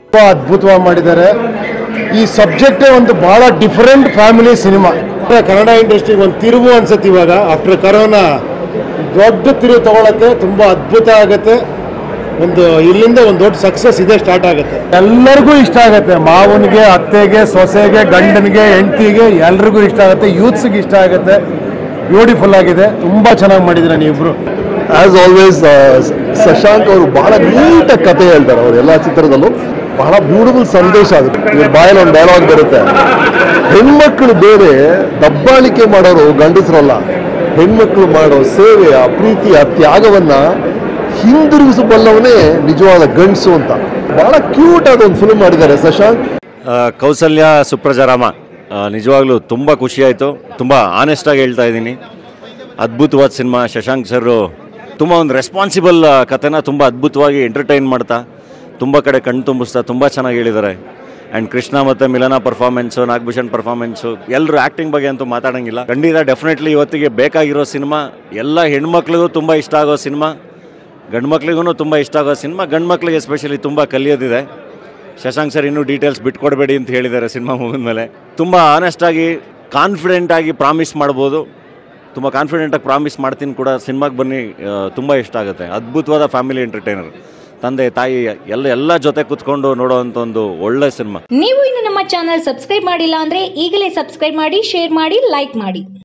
ತುಂಬ ಅದ್ಭುತವಾಗಿ ಮಾಡಿದ್ದಾರೆ ಈ ಸಬ್ಜೆಕ್ಟೇ ಒಂದು ಬಹಳ ಡಿಫರೆಂಟ್ ಫ್ಯಾಮಿಲಿ ಸಿನಿಮಾ ಕನ್ನಡ ಇಂಡಸ್ಟ್ರಿಗೆ ಒಂದು ತಿರುವು ಅನ್ಸುತ್ತೆ ಇವಾಗ ಆಫ್ಟರ್ ಕರೋನಾ ದೊಡ್ಡ ತಿರುವು ತಗೊಳತ್ತೆ ತುಂಬ ಅದ್ಭುತ ಆಗತ್ತೆ ಒಂದು ಇಲ್ಲಿಂದ ಒಂದು ದೊಡ್ಡ ಸಕ್ಸಸ್ ಇದೆ ಸ್ಟಾರ್ಟ್ ಆಗುತ್ತೆ ಎಲ್ಲರಿಗೂ ಇಷ್ಟ ಆಗುತ್ತೆ ಮಾವನಿಗೆ ಅತ್ತೆಗೆ ಸೊಸೆಗೆ ಗಂಡನಿಗೆ ಹೆಂಡತಿಗೆ ಎಲ್ರಿಗೂ ಇಷ್ಟ ಆಗುತ್ತೆ ಯೂತ್ಸ್ಗೆ ಇಷ್ಟ ಆಗುತ್ತೆ ಬ್ಯೂಟಿಫುಲ್ ಆಗಿದೆ ತುಂಬ ಚೆನ್ನಾಗಿ ಮಾಡಿದ್ದೀರಾ ನೀವಿಬ್ರು ಆಸ್ ಆಲ್ವೇಸ್ ಶಶಾಂಕ್ ಅವರು ಬಹಳ ನೀಟಾಗಿ ಕತೆ ಹೇಳ್ತಾರೆ ಅವರು ಎಲ್ಲ ಚಿತ್ರದಲ್ಲೂ ಬಹಳ ಬ್ಯೂಟಿಫುಲ್ ಸಂದೇಶ ಅದು ಇವ್ರ ಬಾಯಲ್ಲಿ ಒಂದು ಡೈಲಾಗ್ ಬರುತ್ತೆ ಹೆಣ್ಮಕ್ಳು ಬೇರೆ ದಬ್ಬಾಳಿಕೆ ಮಾಡೋರು ಗಂಡಸರಲ್ಲ ಹೆಣ್ಮಕ್ಳು ಮಾಡೋ ಸೇವೆ ಆ ಪ್ರೀತಿ ಆ ತ್ಯಾಗವನ್ನ ಹಿಂದಿರುಗಿಸಬಲ್ಲವನೇ ನಿಜವಾದ ಗಂಡಸು ಅಂತ ಬಹಳ ಕ್ಯೂಟ್ ಆದ ಒಂದು ಫಿಲ್ಮ್ ಮಾಡಿದ್ದಾರೆ ಶಶಾಂಕ್ ಆ, ಕೌಸಲ್ಯ ಸುಪ್ರಜಾರಾಮ ಆ, ನಿಜವಾಗ್ಲೂ ತುಂಬ ಖುಷಿಯಾಯಿತು ತುಂಬ ಆನೆಸ್ಟಾಗಿ ಹೇಳ್ತಾ ಇದ್ದೀನಿ ಅದ್ಭುತವಾದ ಸಿನಿಮಾ ಶಶಾಂಕ್ ಸರ್ ತುಂಬ ಒಂದು ರೆಸ್ಪಾನ್ಸಿಬಲ್ ಕಥೆನ ತುಂಬ ಅದ್ಭುತವಾಗಿ ಎಂಟರ್ಟೈನ್ ಮಾಡ್ತಾ ತುಂಬ ಕಡೆ ಕಣ್ಣು ತುಂಬಿಸ್ತಾ ತುಂಬ ಚೆನ್ನಾಗಿ ಹೇಳಿದ್ದಾರೆ ಆ್ಯಂಡ್ ಕೃಷ್ಣ ಮತ್ತು ಮಿಲನ ಪರ್ಫಾರ್ಮೆನ್ಸು ನಾಗಭೂಷಣ್ ಪರ್ಫಾರ್ಮೆನ್ಸು ಎಲ್ಲರೂ ಆ್ಯಕ್ಟಿಂಗ್ ಬಗ್ಗೆ ಅಂತೂ ಮಾತಾಡೋಂಗಿಲ್ಲ ಖಂಡಿತ ಡೆಫಿನೆಟ್ಲಿ ಇವತ್ತಿಗೆ ಬೇಕಾಗಿರೋ ಸಿನಿಮಾ ಎಲ್ಲ ಹೆಣ್ಮಕ್ಳಿಗೂ ತುಂಬ ಇಷ್ಟ ಆಗೋ ಸಿನಿಮಾ ಗಂಡು ಮಕ್ಳಿಗೂ ತುಂಬ ಇಷ್ಟ ಆಗೋ ಸಿನಿಮಾ ಗಂಡು ಮಕ್ಳಿಗೆ ಎಸ್ಪೆಷಲಿ ತುಂಬ ಕಲಿಯೋದಿದೆ ಶಶಾಂಕ್ ಸರ್ ಇನ್ನೂ ಡೀಟೇಲ್ಸ್ ಬಿಟ್ಕೊಡ್ಬೇಡಿ ಅಂತ ಹೇಳಿದ್ದಾರೆ ಸಿನಿಮಾ ಮುಗಿದ್ಮೇಲೆ ತುಂಬ ಆನೆಸ್ಟಾಗಿ ಕಾನ್ಫಿಡೆಂಟಾಗಿ ಪ್ರಾಮಿಸ್ ಮಾಡ್ಬೋದು ತುಂಬ ಕಾನ್ಫಿಡೆಂಟಾಗಿ ಪ್ರಾಮಿಸ್ ಮಾಡ್ತೀನಿ ಕೂಡ ಸಿನಿಮಾಗೆ ಬನ್ನಿ ತುಂಬ ಇಷ್ಟ ಆಗುತ್ತೆ ಅದ್ಭುತವಾದ ಫ್ಯಾಮಿಲಿ ಎಂಟರ್ಟೈನರ್ ತಂದೆ ತಾಯಿ ಎಲ್ಲ ಎಲ್ಲ ಜೊತೆ ಕುತ್ಕೊಂಡು ನೋಡೋವಂಥ ಒಂದು ಒಳ್ಳೆ ಸಿನಿಮಾ ನೀವು ಇನ್ನು ನಮ್ಮ ಚಾನಲ್ ಸಬ್ಸ್ಕ್ರೈಬ್ ಮಾಡಿಲ್ಲ ಅಂದ್ರೆ ಈಗಲೇ ಸಬ್ಸ್ಕ್ರೈಬ್ ಮಾಡಿ ಶೇರ್ ಮಾಡಿ ಲೈಕ್ ಮಾಡಿ